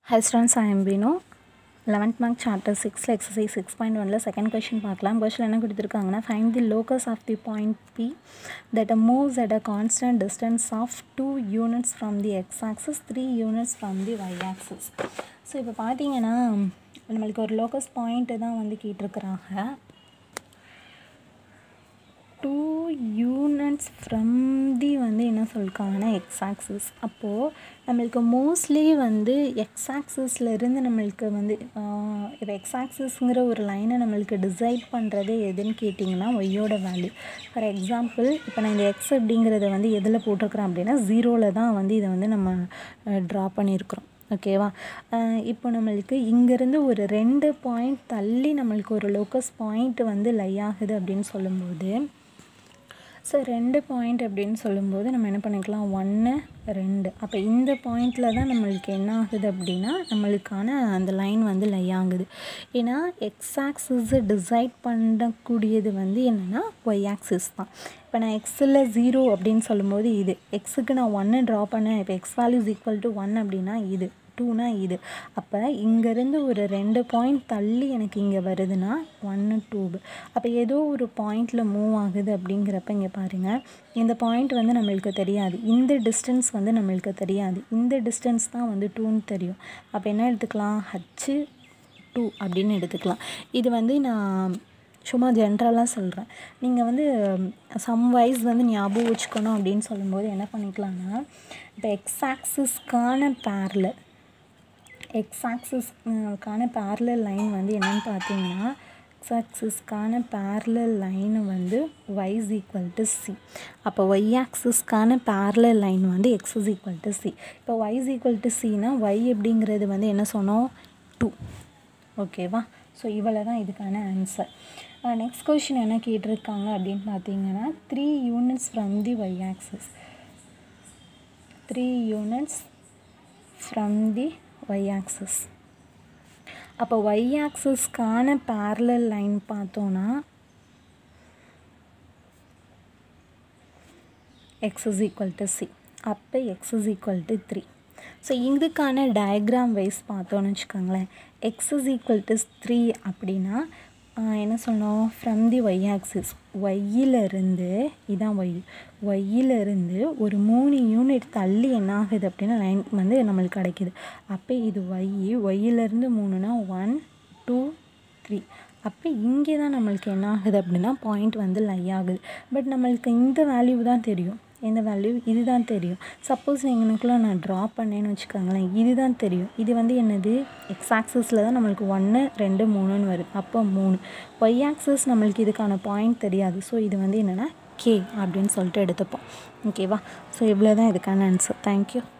Hi students, I am Bino. 11th mark chapter 6 exercise 6.1ல second question பார்க்கலாம் question என்ன கொடுத்துருக்காங்கன்னா find the locus of the point P that moves at a constant distance of two units from the x axis three units from the y axis so இப்போ பார்த்தீங்கன்னா நம்மளுக்கு ஒரு locus point தான் வந்து கேட்டிருக்கிறாங்க டூ யூனிட்ஸ் ஃப்ரம் தி வந்து என்ன சொல்லிருக்காங்கன்னா X axis அப்போது நம்மளுக்கு மோஸ்ட்லி வந்து எக்ஸ் ஆக்சிஸ்லேருந்து நம்மளுக்கு வந்து இப்போ எக்ஸ் ஆக்சிஸ்ங்கிற ஒரு லைனை நம்மளுக்கு டிசைட் பண்ணுறது எதுன்னு கேட்டிங்கன்னா ஒய்யோட வேல்யூ ஃபார் எக்ஸாம்பிள் இப்போ நான் இந்த எக்ஸ் அப்படிங்கிறத வந்து எதில் போட்டிருக்கிறேன் அப்படின்னா ஜீரோவில் தான் வந்து இதை வந்து நம்ம ட்ரா பண்ணியிருக்கிறோம் ஓகேவா இப்போ நம்மளுக்கு இங்கேருந்து ஒரு ரெண்டு பாயிண்ட் தள்ளி நம்மளுக்கு ஒரு லோக்கஸ் பாயிண்ட் வந்து லை ஆகுது அப்படின்னு சொல்லும்போது ஸோ ரெண்டு பாயிண்ட் அப்படின்னு சொல்லும்போது நம்ம என்ன பண்ணிக்கலாம் ஒன்று ரெண்டு அப்போ இந்த பாயிண்டில் தான் நம்மளுக்கு என்ன ஆகுது அப்படின்னா நம்மளுக்கான அந்த லைன் வந்து லை ஆகுது ஏன்னா எக்ஸ் ஆக்சிஸை டிசைட் பண்ணக்கூடியது வந்து என்னென்னா ஒய் ஆக்சிஸ் தான் இப்போ நான் எக்ஸில் ஜீரோ அப்படின்னு சொல்லும்போது இது எக்ஸுக்கு நான் ஒன்று ட்ரா பண்ணேன் இப்போ x value is equal to one அப்படின்னா இது டூனா இது அப்போ இங்கேருந்து ஒரு ரெண்டு பாயிண்ட் தள்ளி எனக்கு இங்கே வருதுன்னா ஒன்று டூ அப்போ ஏதோ ஒரு பாயிண்டில் மூவ் ஆகுது அப்படிங்கிறப்ப இங்கே பாருங்கள் இந்த பாயிண்ட் வந்து நம்மளுக்கு தெரியாது இந்த டிஸ்டன்ஸ் வந்து நம்மளுக்கு தெரியாது இந்த டிஸ்டன்ஸ் தான் வந்து டூன்னு தெரியும் அப்போ என்ன எடுத்துக்கலாம் ஹச்சு டூ அப்படின்னு எடுத்துக்கலாம் இது வந்து நான் சும்மா ஜென்ரலாக சொல்கிறேன் நீங்கள் வந்து சம் வைஸ் வந்து ஞாபகம் வச்சுக்கணும் அப்படின்னு சொல்லும்போது என்ன பண்ணிக்கலாம்னா இப்போ எக்ஸ் ஆக்சிஸ்க்கான பேரில் எக்ஸ் ஆக்சிஸ்க்கான பேரலல் லைன் வந்து என்னென்னு பார்த்தீங்கன்னா எக்ஸ் ஆக்சிஸ்க்கான பேரலல் லைன் வந்து y is equal to c அப்போ ஒய் ஆக்சிஸ்க்கான பேரலல் லைன் வந்து x is equal to c இப்போ y இஸ் ஈக்குவல் டு சினா ஒய் அப்படிங்கிறது வந்து என்ன சொன்னோம் டூ ஓகேவா ஸோ இவ்வளோ தான் இதுக்கான ஆன்சர் நெக்ஸ்ட் கொஷின் என்ன கேட்டிருக்காங்க அப்படின்னு பார்த்தீங்கன்னா three units from the y axis three units from the y axis அப்போ ஒய் ஆக்சிஸ்க்கான பேரலல் லைன் பார்த்தோன்னா x is equal to c அப்போ x is equal to three so இதுக்கான டயக்ராம் வைஸ் பார்த்தோன்னு வச்சுக்கோங்களேன் x is equal to three அப்படின்னா என்ன சொன்னோம் ஃப்ரம் தி ஒய் ஆக்சிஸ் ஒய்யிலிருந்து இதான் ஒய் ஒய்யிலிருந்து ஒரு மூணு யூனிட் தள்ளி என்ன ஆகுது அப்படின்னா லைன் வந்து நம்மளுக்கு கிடைக்கிது அப்போ இது ஒய் ஒய்யிலேருந்து மூணுனா ஒன் டூ த்ரீ அப்போ இங்கே தான் நம்மளுக்கு என்ன ஆகுது அப்படின்னா பாயிண்ட் வந்து லை ஆகுது பட் நம்மளுக்கு இந்த வேல்யூ தான் தெரியும் எந்த வேல்யூ இது தான் தெரியும் சப்போஸ் எங்களுக்குள்ள நான் ட்ரா பண்ணேன்னு வச்சுக்கோங்களேன் இது தான் தெரியும் இது வந்து என்னது எக்ஸ் ஆக்சஸில் தான் நம்மளுக்கு ஒன்று ரெண்டு மூணுன்னு வருது அப்போ மூணு ஒய் ஆக்சஸ் நம்மளுக்கு இதுக்கான பாயிண்ட் தெரியாது ஸோ இது வந்து என்னென்னா கே அப்படின்னு சொல்லிட்டு எடுத்துப்போம் ஓகேவா ஸோ இவ்வளோ தான் இதுக்கான ஆன்சர் தேங்க்யூ